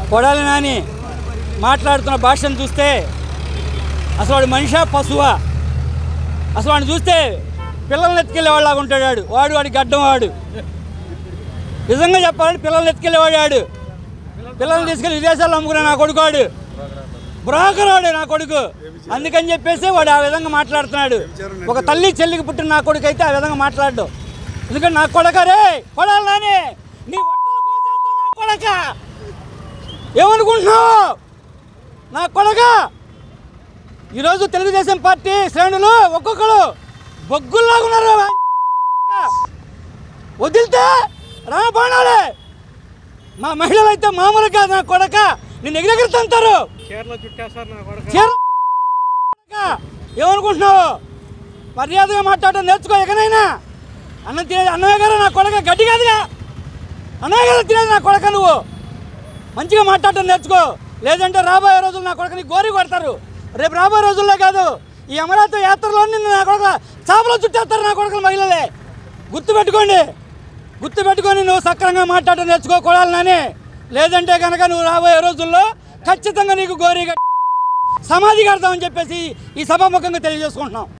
కొడాలి నాని మాట్లాడుతున్న భాషను చూస్తే అసలు వాడు మనిషా పశువా అసలు వాడిని చూస్తే పిల్లల్ని ఎత్తుకెళ్ళేవాళ్ళగా ఉంటాడు వాడు వాడు వాడి గడ్డం వాడు నిజంగా చెప్పాలంటే పిల్లల్ని ఎత్తుకెళ్ళేవాడు వాడు పిల్లల్ని తీసుకెళ్ళి విదేశాల్లో అమ్ముకునే నా కొడుకు వాడు బ్రోకర్ వాడు నా కొడుకు అందుకని చెప్పేసి వాడు ఆ విధంగా మాట్లాడుతున్నాడు ఒక తల్లి చెల్లికి పుట్టిన నా కొడుకు అయితే ఆ విధంగా మాట్లాడు ఎందుకంటే నా కొడక రే కొడాలి నాని నీ ఒట్టలు కోసేస్తా నా కొడక ఏమనుకుంటున్నావు నా కొడక ఈరోజు తెలుగుదేశం పార్టీ శ్రేణులు ఒక్కొక్కరు బొగ్గుల్లాగా ఉన్నారు వదిలితే రాబాణాలే మా మహిళలు అయితే మామూలు కాదు నా కొడక నిన్ను ఎగిరెగిరితంటారు చీరలో చుట్టేస్తారు నా కొడుకు చీర కొడక, ఏమనుకుంటున్నావు మర్యాదగా మాట్లాడటం నేర్చుకో ఎకనైనా అన్నం తినేది అన్నమే కదా నా కొడక గడ్డి కాదుగా అన్నమే కదా తినేది నా కొడక నువ్వు మంచిగా మాట్లాడటం నేర్చుకో లేదంటే రాబోయే రోజులు నా కొడుకుని గోరి కొడతారు రేపు రాబోయే రోజుల్లో కాదు ఈ అమరావతి యాత్రలో నిన్ను నా కొడుకు చాపలో చుట్టేస్తారు నా కొడుకులు మహిళలే గుర్తుపెట్టుకోండి గుర్తుపెట్టుకొని నువ్వు సక్రంగా మాట్లాడటం నేర్చుకో కొడాలని లేదంటే కనుక నువ్వు రాబోయే రోజుల్లో ఖచ్చితంగా నీకు గోరి సమాధి కడతామని చెప్పేసి ఈ సభాముఖంగా తెలియజేసుకుంటున్నాం